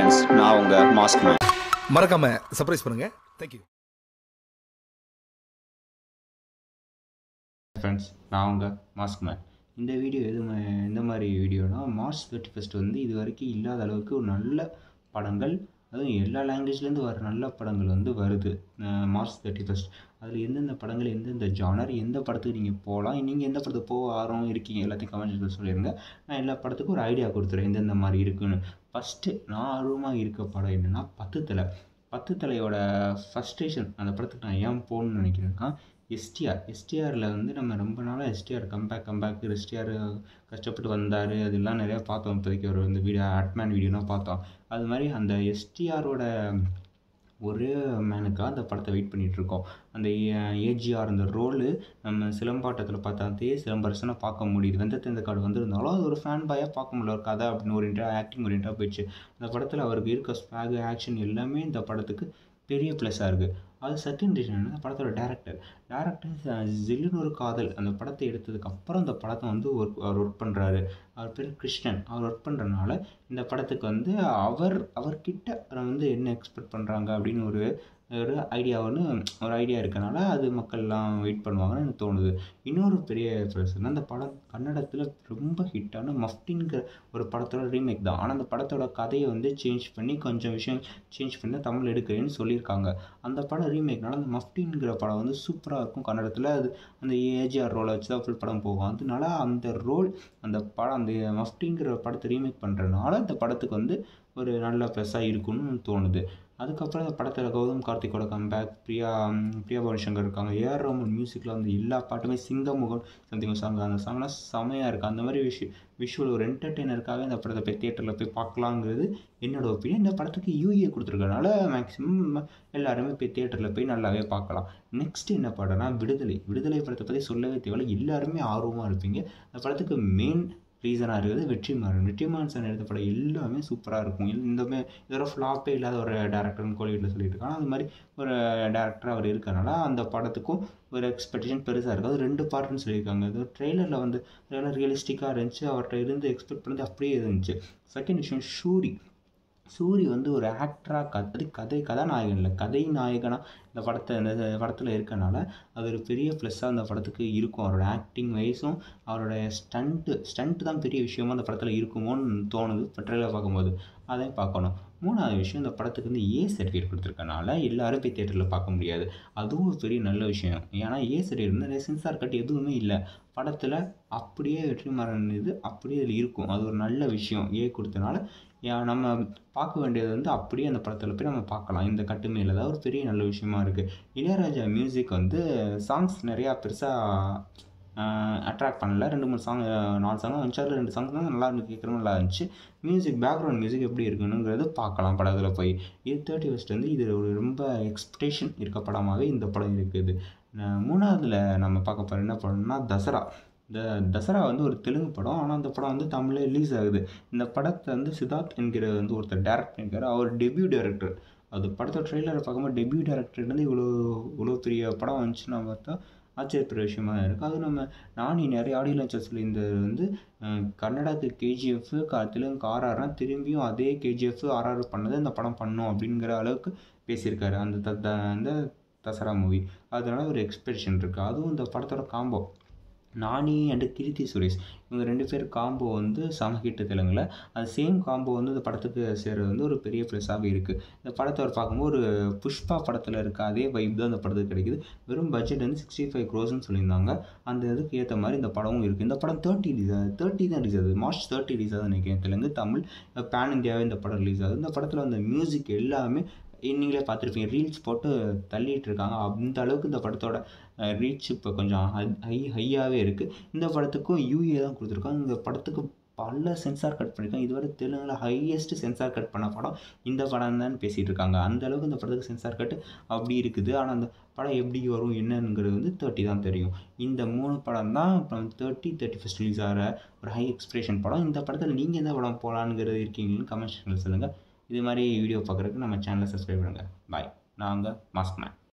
friends நான் உங்க mask man மறக்காம சர்ப்ரைஸ் பண்ணுங்க தேங்க்யூ ஃப்ரெண்ட்ஸ் நான் உங்கள் மாஸ்க் மேன் இந்த வீடியோ எது மா- எந்த மாதிரி வீடியோனா மார்ச் தேர்ட்டி ஃபஸ்ட் வந்து இது வரைக்கும் இல்லாத அளவுக்கு ஒரு நல்ல படங்கள் அதுவும் எல்லா லாங்குவேஜ்லேருந்து வர நல்ல படங்கள் வந்து வருது அஹ் மார்ச் தேர்ட்டி ஃபஸ்ட் அதில் எந்தெந்த படங்கள் எந்தெந்த ஜானர் எந்த படத்துக்கு நீங்கள் போகலாம் நீங்கள் எந்த படத்துக்கு போக ஆர்வம் இருக்கீங்க எல்லாத்தையும் கமெண்ட்ஸில் சொல்லிடுங்க நான் எல்லா படத்துக்கும் ஒரு ஐடியா கொடுத்துறேன் எந்தெந்த மாதிரி இருக்குன்னு ஃபஸ்ட்டு நான் ஆர்வமாக இருக்க படம் என்னென்னா பத்து தலை பத்து தலையோட ஃபஸ்ட்ரேஷன் அந்த படத்துக்கு நான் ஏன் போகணும்னு நினைக்கிறேன்னா எஸ்டிஆர் எஸ்டிஆரில் வந்து நம்ம ரொம்ப நாளாக எஸ்டிஆர் கம்பேக் கம்பேக் எஸ்டிஆர் கஷ்டப்பட்டு வந்தார் அதெல்லாம் நிறையா பார்த்தோம் இப்போதைக்கு ஒரு இந்த வீடியோ அட்மேன் வீடியோலாம் பார்த்தோம் அது மாதிரி அந்த எஸ்டிஆரோட ஒரே மேனுக்காக அந்த படத்தை வெயிட் பண்ணிட்டு இருக்கோம் அந்த ஏஜிஆர் அந்த ரோலு நம்ம சிலம்பாட்டத்தில் பார்த்தா அதே சிலம்பரசனை பார்க்க முடியுது வெந்தத்தெந்த கார்டு வந்திருந்தாலும் அது ஒரு ஃபேன் பாயாக பார்க்க முடியல ஒரு கதை அப்படின்னு ஒரு ஆக்டிங் ஓரியண்டாக போயிடுச்சு அந்த படத்தில் அவருக்கு இருக்க ஸ்வாக் ஆக்ஷன் எல்லாமே இந்த படத்துக்கு பெரிய ப்ளஸ்ஸாக இருக்குது அது செகண்ட் ரீசன் என்ன படத்தோட டேரக்டர் டேரக்டர் ஜில்லுன்னு ஒரு காதல் அந்த படத்தை எடுத்ததுக்கு அப்புறம் அந்த படத்தை வந்து ஒர்க் அவர் ஒர்க் பண்ணுறாரு அவர் பேர் கிருஷ்ணன் அவர் ஒர்க் பண்ணுறனால இந்த படத்துக்கு வந்து அவர் அவர்கிட்ட வந்து என்ன எக்ஸ்பெக்ட் பண்ணுறாங்க அப்படின்னு ஒரு ஒரு ஐடியாவுன்னு ஒரு ஐடியா இருக்கனால அது மக்கள்லாம் வெயிட் பண்ணுவாங்கன்னு எனக்கு தோணுது இன்னொரு பெரிய பிரச்சனை அந்த படம் கன்னடத்தில் ரொம்ப ஹிட்டான மஃப்டின்கிற ஒரு படத்தோட ரீமேக் தான் ஆனால் அந்த படத்தோட கதையை வந்து சேஞ்ச் பண்ணி கொஞ்சம் விஷயம் சேஞ்ச் பண்ணி தான் தமிழ் எடுக்கிறேன்னு சொல்லியிருக்காங்க அந்த படம் ரீமேக்னால அந்த மஃப்டின்கிற படம் வந்து சூப்பராக இருக்கும் கன்னடத்தில் அது அந்த ஏஜிஆர் ரோலை வச்சு தான் ஃபுல் படம் போகும் அதனால அந்த ரோல் அந்த படம் அந்த மஃப்டிங்கிற படத்தை ரீமேக் பண்ணுறதுனால அந்த படத்துக்கு வந்து ஒரு நல்ல ப்ளஸ்ஸாக இருக்கும்னு தோணுது அதுக்கப்புறம் அந்த படத்தில் கௌதம் கார்த்திக்கோட கம்பேக் பிரியா ம், பிரியா பவன் சங்கர் இருக்காங்க ஏஆர் ரோமன் மியூசிக்கில் வந்து எல்லா பாட்டுமே சிங்கமுகம் சம்திங் சாங் அந்த சாங்லாம் செமையாக இருக்குது அந்த மாதிரி விஷு விஷுவல் ஒரு என்டர்டெய்னருக்காக இந்த படத்தை போய் தியேட்டரில் போய் பார்க்கலாங்கிறது என்னோட ஒப்பீனியன் இந்த படத்துக்கு யூஏ கொடுத்துருக்கனால மேக்ஸிமம் எல்லாருமே போய் தியேட்டரில் போய் நல்லாவே பார்க்கலாம் நெக்ஸ்ட் என்ன படம்னா விடுதலை விடுதலை படத்தை பற்றி சொல்லவே தேவையில்ல எல்லாருமே ஆர்வமாக இருப்பீங்க அந்த படத்துக்கு மெயின் ரீசனாக இருக்குது வெற்றிமாறன் வெற்றிமாறன் சார் எடுத்த படம் எல்லாமே சூப்பராக இருக்கும் இந்த- இந்த மே இதோட ஃப்ளாப்பே இல்லாத ஒரு டேரக்டர்னு கோலிவுட்டில் சொல்லிட்டு இருக்காங்க அது மாதிரி ஒரு டேரக்டர் அவர் இருக்கறனால அந்த படத்துக்கும் ஒரு எக்ஸ்பெக்டேஷன் பெருசாக இருக்குது அது ரெண்டு பார்ட்னு சொல்லியிருக்காங்க இது ட்ரெய்லரில் வந்து ட்ரெய்லர் ரியலிஸ்டிக்காக இருந்துச்சு அவர்கிட்ட இருந்து எக்ஸ்பெக்ட் பண்ணது அப்படியே இருந்துச்சு செகண்ட் விஷயம் ஷூரி சூரி வந்து ஒரு ஆக்டராக கதை கதை கதாநாயகன் இல்லை கதை நாயகனாக இந்த படத்தை இந்த படத்தில் இருக்கனால அது ஒரு பெரிய ப்ளஸ்ஸாக அந்த படத்துக்கு இருக்கும் அவரோட ஆக்டிங் வைஸும் அவரோட ஸ்டண்ட்டு ஸ்டண்ட் தான் பெரிய விஷயமா அந்த படத்தில் இருக்குமோன்னு தோணுது ட்ரெயிலர் பார்க்கும்போது அதையும் பார்க்கணும் மூணாவது விஷயம் இந்த படத்துக்கு வந்து ஏ சர்டிஃபிகேட் கொடுத்துருக்கனால எல்லாரும் போய் தேட்டரில் பார்க்க முடியாது அதுவும் ஒரு பெரிய நல்ல விஷயம் ஏன்னா ஏ சர்டிஃபிகேட் வந்து சென்சார் கட் எதுவுமே இல்லை படத்தில் அப்படியே வெற்றிமாறன் இது அப்படியே இதில் இருக்கும் அது ஒரு நல்ல விஷயம் ஏ கொடுத்தனால ஏன் நம்ம பார்க்க வேண்டியது வந்து அப்படியே அந்த படத்தில் போய் நம்ம பார்க்கலாம் இந்த கட்டுமையில் தான் ஒரு பெரிய நல்ல விஷயமா இருக்குது இளையராஜா மியூசிக் வந்து சாங்ஸ் நிறையா பெருசாக அட்ராக்ட் பண்ணல ரெண்டு மூணு சாங் நாலு சாங் வந்துச்சு அதில் ரெண்டு சாங் தான் நல்லா இருந்து கேட்குற நல்லா இருந்துச்சு மியூசிக் பேக்ரவுண்ட் மியூசிக் எப்படி இருக்குனுங்கிறது பார்க்கலாம் படத்தில் போய் இது தேர்ட்டி ஃபஸ்ட் வந்து இது ஒரு ரொம்ப எக்ஸ்பெக்டேஷன் இருக்க படமாகவே இந்த படம் இருக்குது அஹ் மூணாவதுல நம்ம பார்க்க போகிற என்ன படம்னா தசரா இந்த தசரா வந்து ஒரு தெலுங்கு படம் ஆனால் அந்த படம் வந்து தமிழில் ரிலீஸ் ஆகுது இந்த படத்தை வந்து சித்தார்த் என்கிற வந்து ஒருத்தர் டேரக்ட் பண்ணியிருக்காரு அவர் டெபியூ டைரக்டர் அது படத்தோட ட்ரெய்லரை பார்க்கும்போது டெபியூ டேரக்டர்லேருந்து இவ்வளோ இவ்வளோ பெரிய படம் வந்துச்சுன்னா பார்த்தா ஆச்சரியப்படுற விஷயமா இருக்குது அது நம்ம நானி நிறைய ஆடியோ லான்ச்சர் சொல்லியிருந்தது வந்து அஹ், கன்னடாக்கு கேஜிஎஃப் க தெலுங்கு ஆர்ஆர்னா திரும்பியும் அதே கேஜிஎஃப் ஆர்ஆர் பண்ணதை இந்த படம் பண்ணும் அப்படிங்கிற அளவுக்கு பேசியிருக்காரு அந்த த த- அந்த தசரா மூவி அதனால ஒரு எக்ஸ்பெக்டேஷன் இருக்குது அதுவும் இந்த படத்தோட காம்போ நானி அண்டு கீர்த்தி சுரேஷ் இவங்க ரெண்டு பேர் காம்போ வந்து சமஹிட்டு தெலுங்குல அது சேம் காம்போ வந்து இந்த படத்துக்கு சேர்றது வந்து ஒரு பெரிய ப்ளஸ்ஸாகவே இருக்குது இந்த படத்தை அவர் பார்க்கும்போது ஒரு புஷ்பா படத்தில் இருக்க அதே வைப் தான் இந்த படத்துக்கு கிடைக்குது வெறும் பட்ஜெட் வந்து சிக்ஸ்டி ஃபைவ் க்ரோஸ்னு சொல்லியிருந்தாங்க அந்த இதுக்கு ஏற்ற மாதிரி இந்த படமும் இருக்குது இந்த படம் தேர்ட்டி ரிலீஸ் ஆகுது தேர்ட்டி தான் ரிலீஸ் ஆகுது மார்ச் தேர்ட்டி ரிலீஸ் ஆகுது நினைக்கிறேன் தெலுங்கு தமிழ் பேன் இந்தியாவே இந்த படம் ரிலீஸ் ஆகுது இந்த படத்தில் அந்த மியூசிக் எல்லாமே நீங்களே பார்த்துருப்பீங்க ரீல்ஸ் போட்டு தள்ளிட்டு இருக்காங்க அந்த அளவுக்கு இந்த படத்தோட ரீச் இப்போ கொஞ்சம் ஹை ஹையாகவே இருக்குது இந்த படத்துக்கும் யூஏ தான் கொடுத்துருக்காங்க இந்த படத்துக்கு பல சென்சார் கட் பண்ணியிருக்காங்க இதுவரை தெலுங்குல ஹையஸ்ட் சென்சார் கட் பண்ண படம் இந்த படம் தான் பேசிகிட்டு இருக்காங்க அந்த அளவுக்கு இந்த படத்துக்கு சென்சார் கட் அப்படி இருக்குது ஆனால் அந்த படம் எப்படி வரும் என்னங்கிறது வந்து தேர்ட்டி தான் தெரியும் இந்த மூணு படம் தான் இப்போ தேர்ட்டி தேர்ட்டி ஃபஸ்ட் ரிலீஸ் ஆகிற ஒரு ஹை எக்ஸ்பிரேஷன் படம் இந்த படத்தில் நீங்கள் எந்த படம் போகலான்ங்கிறது இருக்கீங்கன்னு கமெண்ட் செக்ஷனில் சொல்லுங்கள் இது மாதிரி வீடியோ பார்க்குறதுக்கு நம்ம சேனலை சப்ஸ்கிரைப் பண்ணுங்கள் பாய் நாங்கள் மாஸ்க் மேன்